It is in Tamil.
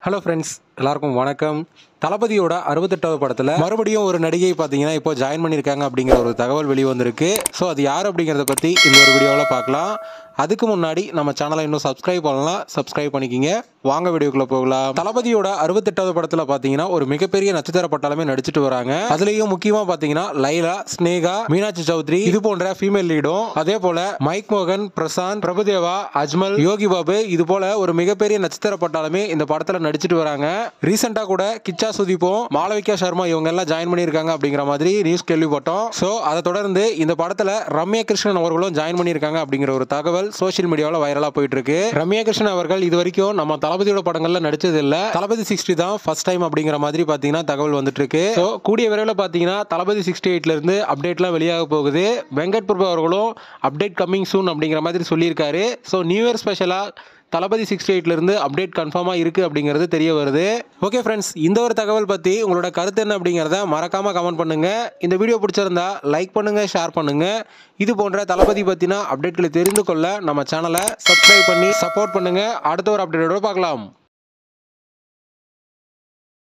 ஹலோ ஃப்ரெண்ட்ஸ் எல்லாருக்கும் வணக்கம் தளபதியோட அறுபத்தெட்டாவது படத்தில் மறுபடியும் ஒரு நடிகை பார்த்தீங்கன்னா இப்போ ஜாயின் பண்ணியிருக்காங்க அப்படிங்கிற ஒரு தகவல் வெளியே வந்திருக்கு ஸோ அது யார் அப்படிங்கிறத பற்றி இந்த ஒரு வீடியோவில் பார்க்கலாம் அதுக்கு முன்னாடி நம்ம சேனலை இன்னும் சப்ஸ்கிரைப் பண்ணலாம் சப்ஸ்கிரைப் பண்ணிக்கிங்க வாங்க வீடியோக்குள்ள போகலாம் தளபதியோட அறுபத்தெட்டாவது படத்தில் பார்த்தீங்கன்னா ஒரு மிகப்பெரிய நட்சத்திர பட்டாளமே நடிச்சிட்டு வராங்க அதுலேயும் முக்கியமாக பார்த்தீங்கன்னா லைலா ஸ்னேகா மீனாட்சி சௌத்ரி இது போன்ற ஃபீமேல் லீடும் அதே போல மைக் மோகன் பிரசாந்த் பிரபுதேவா அஜ்மல் யோகி பாபு இது போல ஒரு மிகப்பெரிய நட்சத்திர பட்டாளமே இந்த படத்தில் நடிச்சிட்டு வராங்க ரீசெண்டாக கூட கிச்சா சுதீப்பும் மாளவிகா சர்மா இவங்க எல்லாம் ஜாயின் பண்ணியிருக்காங்க அப்படிங்கிற மாதிரி நியூஸ் கேள்விப்பட்டோம் ஸோ அதை தொடர்ந்து இந்த படத்தில் ரம்யா கிருஷ்ணன் அவர்களும் ஜாயின் பண்ணியிருக்காங்க அப்படிங்கிற ஒரு தகவல் சோஷியல் மீடியாவில் வைரலாக போயிட்டு இருக்கு ரம்யா கிருஷ்ணன் அவர்கள் இது வரைக்கும் நம்ம தளபதியோட படங்கள்ல நடிச்சது இல்ல தளபதி சிக்ஸ்டி தான் ஃபர்ஸ்ட் டைம் அப்படிங்கிற மாதிரி பார்த்தீங்கன்னா தகவல் வந்துட்டு இருக்கு ஸோ கூடிய விரைவில் பார்த்தீங்கன்னா தளபதி சிக்ஸ்டி எயிட்ல இருந்து அப்டேட்லாம் வெளியாக போகுது வெங்கட் பிரபு அவர்களும் அப்டேட் கம்மிங் சூன் அப்படிங்கிற மாதிரி சொல்லியிருக்காரு ஸோ நியூ இயர் ஸ்பெஷலாக தளபதி சிக்ஸ்டி எயிட்லேருந்து அப்டேட் கன்ஃபார்மாக இருக்குது அப்படிங்கிறது தெரிய வருது ஓகே ஃப்ரெண்ட்ஸ் இந்த ஒரு தகவல் பற்றி உங்களோட கருத்து என்ன அப்படிங்கிறத மறக்காமல் கமெண்ட் பண்ணுங்கள் இந்த வீடியோ பிடிச்சிருந்தா லைக் பண்ணுங்கள் ஷேர் பண்ணுங்கள் இது போன்ற தளபதி பற்றின அப்டேட்களை தெரிந்து கொள்ள நம்ம சேனலை சப்ஸ்கிரைப் பண்ணி சப்போர்ட் பண்ணுங்கள் அடுத்த ஒரு அப்டேட்டோட பார்க்கலாம்